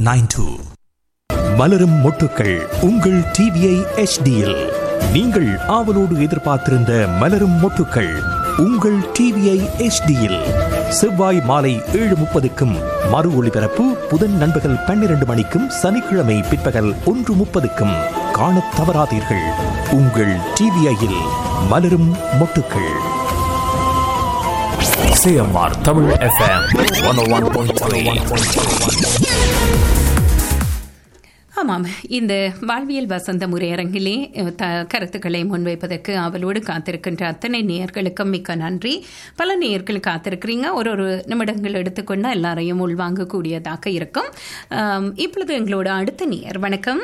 Nine two மலரும் மொட்டுக்கள் உங்கள் டிவிஐ எச்டியில் நீங்கள் ஆவலோடு எதிர்பார்த்திருந்த மலரும் மொட்டுக்கள் உங்கள் டிவிஐ எச்டியில் செவ்வாய் மாலை ஏழு முப்பதுக்கும் மறு ஒளிபரப்பு புதன் நண்பகல் பன்னிரண்டு மணிக்கும் சனிக்கிழமை பிற்பகல் ஒன்று முப்பதுக்கும் காணத் தவறாதீர்கள் உங்கள் டிவிஐயில் மலரும் மொட்டுக்கள் CMR Tamil FM one one ஆமாம் இந்த வாழ்வியல் வசந்த முறையரங்கிலே அஹ், த கருத்துக்களை முன்வைப்பதற்கு அவளோடு காத்திருக்கின்ற அத்தனை நேயர்களுக்கும் மிக்க நன்றி பல நேயர்கள் காத்திருக்கிறீங்க ஒரு ஒரு நிமிடங்கள் எடுத்துக்கொண்டு எல்லாரையும் உள்வாங்கக்கூடியதாக இருக்கும் ஆம், இப்பொழுது எங்களோட அடுத்த நேயர் வணக்கம்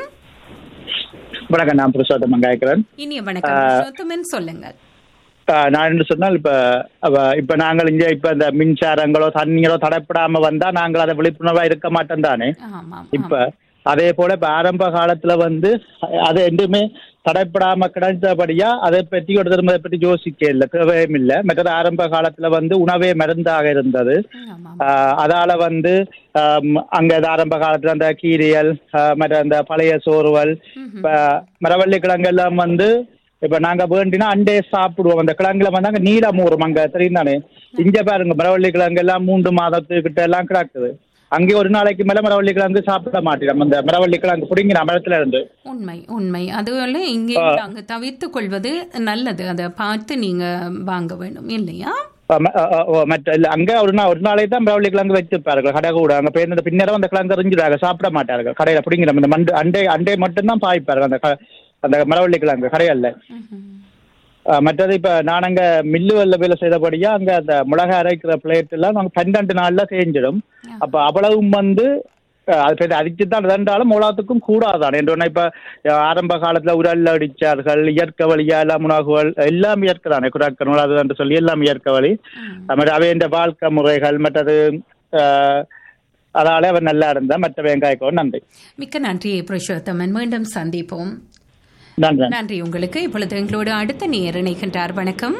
வணக்கம் நான் புருஷோத்தமன் காய்க்கிறேன் இனிய வணக்கம் புருஷோத்தமன் சொல்லுங்கள் ஆஹ் நான் என்ன சொன்னால் இப்ப அவ- இப்ப நாங்கள் இங்க இப்ப இந்த மின்சாரங்களோ தண்ணீரோ தடைப்படாம வந்தா நாங்கள் அதை விழிப்புணர்வா இருக்க மாட்டோம் தானே ஆமாம் இப்ப அதே போல இப்ப ஆரம்ப காலத்துல வந்து அது எதுவுமே தடைப்படாம கிடைச்சபடியா அதை பற்றி ஒரு திரும்ப அதை பற்றி யோசிக்க இல்லை தேவையும் இல்லை மற்றது ஆரம்ப காலத்துல வந்து உணவே மருந்தாக இருந்தது ஆமாம் ஆஹ் அதால வந்து ஆம், அங்க இந்த ஆரம்ப காலத்துல அந்த கீரியல் ஆஹ் மற்ற அந்த பழைய சோறுவல் இப்ப மரவள்ளி கிழங்கு எல்லாம் வந்து இப்ப நாங்க வேண்டினா அண்டே சாப்பிடுவோம் அந்த கிழங்குல வந்து அங்க நீளம் ஊறும் அங்க தெரியும் தானே இங்க பாருங்க மரவள்ளி கிழங்கு எல்லாம் மூன்று மாதத்துக்கிட்ட எல்லாம் கிடக்குது அங்கே ஒரு நாளைக்கு மேல மரவள்ளி கிழங்கு சாப்பிட மாட்டோம் அந்த மரவள்ளி கிழங்கு பிடிங்கிற மரத்துல இருந்து உண்மை உண்மை அதுவரை இங்கே நாங்கள் தவிர்த்து கொள்வது நல்லது அதை பார்த்து நீங்க வாங்க வேண்டும் இல்லையா அஹ் ம- அஹ் அஹ் மற்ற இல்ல அங்க ஒரு நாள் ஒரு நாளைக்கு தான் மரவள்ளி கிழங்கு வச்சிருப்பார்கள் கடை கூட அங்க போய் இந்த பின்னரும் அந்த கிழங்கு எறிஞ்சிடாங்க சாப்பிட மாட்டார்கள் கடையில பிடிங்கிற இந்த மண்டு அண்டை அண்டை மட்டும்தான் பாய்ப்பார்கள் அந்த க- அந்த மரவள்ளி கிழங்கு கடையல்ல ம்ஹும். அஹ் மற்றது இப்ப நான் அங்க மில்லுவல்ல வேலை செய்தபடியா அங்க அந்த மிளகா அரைக்கிற பிளேட் எல்லாம் நாங்க பன்னெண்டு நாள்ல தேஞ்சிடும் அப்ப அவ்வளவும் வந்து அஹ் அது பெரிய அடிச்சு தான் இருந்தாலும் மூலாத்துக்கும் கூடாதான் என்று ஒண்ணு இப்ப அஹ் ஆரம்ப காலத்துல உரல்ல அடிச்சார்கள் இயற்கை வழியா எல்லாம் உணவுகள் எல்லாம் இயற்கை தானே குராக்கணும் அது என்று சொல்லி எல்லாம் இயற்கை வழி அது மாதிரி அவை இந்த வாழ்க்கை முறைகள் மற்றது அஹ், அதால அவன் நல்லா இருந்தா மற்ற வெங்காயக்கோ நன்றி மிக்க நன்றி புருஷோத்தமன் மீண்டும் சந்திப்போம் நன்றி நன்றி உங்களுக்கு இப்பொழுது எங்களோடு அடுத்த நேர் இணைகின்றார் வணக்கம்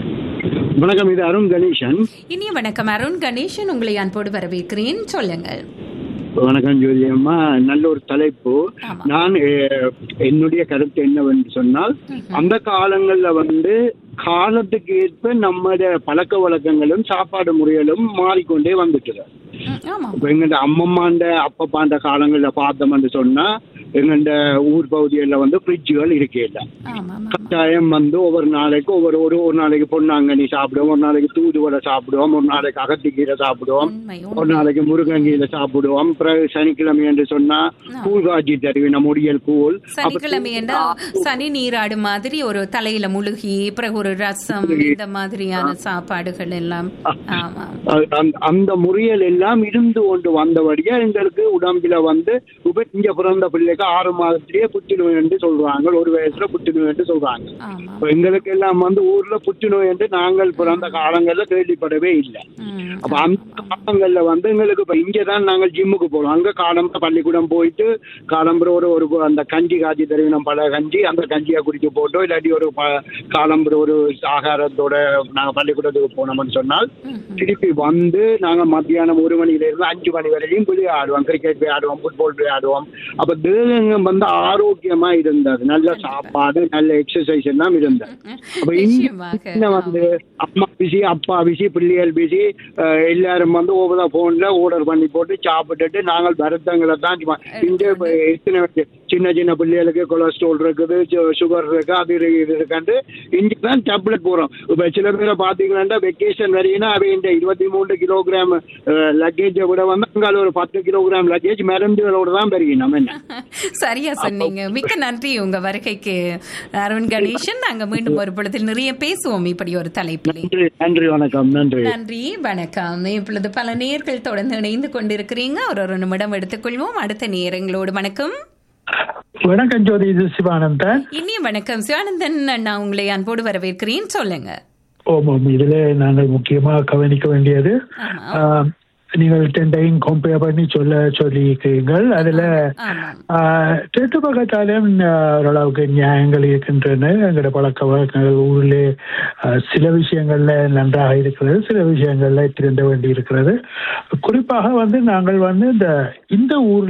வணக்கம் இது அருண் கணேசன் இனிய வணக்கம் அருண் கணேசன் உங்களை அன்போடு வரவேற்கிறேன் சொல்லுங்கள் வணக்கம் ஜோதி அம்மா நல்ல ஒரு தலைப்பு ஆமா. நான் அஹ், என்னுடைய கருத்து என்னவென்று சொன்னால் அந்த காலங்கள்ல வந்து காலத்துக்கு ஏற்ப நம்முடைய பழக்க வழக்கங்களும் சாப்பாடு முறைகளும் மாறிக்கொண்டே வந்துட்டு ம், ஆமாம் இப்ப எங்கள்ட அம்மம்மாண்ட அப்பப்பாண்ட காலங்கள்ல பார்த்தோம்னு சொன்னா எங்கள்ட ஊர் பகுதிகளில் வந்து ஃப்ரிட்ஜுகள் இருக்கே இல்லை ஆமாம் ஆமாம் கட்டாயம் வந்து ஒவ்வொரு நாளைக்கு ஒவ்வொரு ஒரு ஒரு நாளைக்கு பொன்னாங்கண்ணி சாப்பிடுவோம் ஒரு நாளைக்கு தூதுவளை சாப்பிடுவோம் ஒரு நாளைக்கு அகத்திக்கீரை சாப்பிடுவோம் உண்மை ஒரு உண்மை நாளைக்கு முருங்கங்கீரை சாப்பிடுவோம் பிறகு சனிக்கிழமை என்று சொன்னா கூழ் காய்ச்சி தருவின முடியல் கூழ் சனிக்கிழமை என்ன சனி நீராடு மாதிரி ஒரு தலையில முழுகி பிறகு ஒரு ரசம் இந்த மாதிரியான சாப்பாடுகள் எல்லாம் ஆமாம் அ- அந்த- அந்த முறியல் எல்லாம் இருந்து கொண்டு வந்தபடியா எங்களுக்கு உடம்புல வந்து இப்ப இங்க பிறந்த பிள்ளைக்கு ஆறு மாதத்திலேயே புற்றுநோய் என்று சொல்றாங்க ஒரு வயசுல புற்றுநோய் என்று சொல்றாங்க ஆமாம் இப்ப எங்களுக்கு எல்லாம் வந்து ஊர்ல புற்றுநோய் என்று நாங்கள் பிறந்த காலங்கள்ல கேள்விப்படவே இல்லை ம், அப்ப அந்த காலங்கள்ல வந்து எங்களுக்கு இப்ப இங்கதான் நாங்கள் ஜிம்முக்கு போறோம் அங்க காலம்புற பள்ளிக்கூடம் போயிட்டு காலம்புற ஒரு ஒரு அந்த கஞ்சி காய்ச்சி தருவினம் பல கஞ்சி அந்த கஞ்சியை குடிச்சு போட்டோ இல்லாட்டி ஒரு ப- காலம்புற ஒரு ஆகாரத்தோட நாங்க பள்ளிக்கூடத்துக்கு போனோம்னு சொன்னால் திருப்பி வந்து நாங்க மத்தியானம் ஒரு மணில இருந்து அஞ்சு மணி வரையும் விளையாடுவோம் கிரிக்கெட் விளையாடுவோம் ஃபுட்பால் விளையாடுவோம் அப்ப தேகங்க வந்து ஆரோக்கியமா இருந்தது நல்ல சாப்பாடு நல்ல எக்ஸசைஸ் எல்லாம் இருந்தது அப்ப நிச்சயமாக இன்னும் வந்து அம்மா பிசி அப்பா பிசி பிள்ளைகள் பிசி அஹ், எல்லாரும் வந்து ஒவ்வொரு போன்ல ஆர்டர் பண்ணி போட்டு சாப்பிட்டுட்டு நாங்கள் வருத்தங்களை தான் சும்மா இங்க இப்ப எத்தனை பேருக்கு சின்ன சின்ன பிள்ளைகளுக்கு கொலஸ்ட்ரால் இருக்குது சுகர் இருக்கு அது இருக்கு, இது இருக்காண்டு இங்க தான் டேப்லெட் போறோம் இப்ப சில பேரை பாத்தீங்கன்னா வெக்கேஷன் வரையினா அவை இந்த இருபத்தி மூணு கிலோகிராம் லக்கேஜை விட வந்து அங்கால ஒரு பத்து கிலோகிராம் லக்கேஜ் மருந்துகளோட தான் பெருகினோம் நம்ம என்ன சரியா சொன்னீங்க மிக்க நன்றி உங்க வருகைக்கு அருண் கணேசன் நாங்க மீண்டும் ஒரு பொழுதில் நிறைய பேசுவோம் இப்படி ஒரு தலைப்பிலே நன்றி நன்றி வணக்கம் நன்றி நன்றி வணக்கம் இப்பொழுது பல நேர்கள் தொடர்ந்து இணைந்து கொண்டிருக்கிறீங்க ஒரு ஒரு நிமிடம் எடுத்துக்கொள்வோம் அடுத்த நேரங்களோடு வணக்கம் வணக்கம் ஜோதி இது சிவானந்தன் இனிய வணக்கம் சிவானந்தன் நான் உங்களை அன்போடு வரவேற்கிறேன் சொல்லுங்க ஓமாம் இதுல நாங்கள் முக்கியமா கவனிக்க வேண்டியது ஆமா. ஆஹ், நீங்கள் டெண்டையும் கம்பேர் பண்ணி சொல்ல சொல்லியிருக்கிறீர்கள் அதுல ஆமாம் ஆஹ், ரெண்டு பக்கத்தாலும் ஆஹ், ஓரளவுக்கு நியாயங்கள் இருக்கின்றன எங்களோட பழக்க வழக்கங்கள் ஊரிலே ஆஹ், சில விஷயங்கள்ல நன்றாக இருக்கிறது சில விஷயங்கள்ல திருந்த வேண்டி இருக்கிறது குறிப்பாக வந்து நாங்கள் வந்து இந்த இந்த ஊர்ல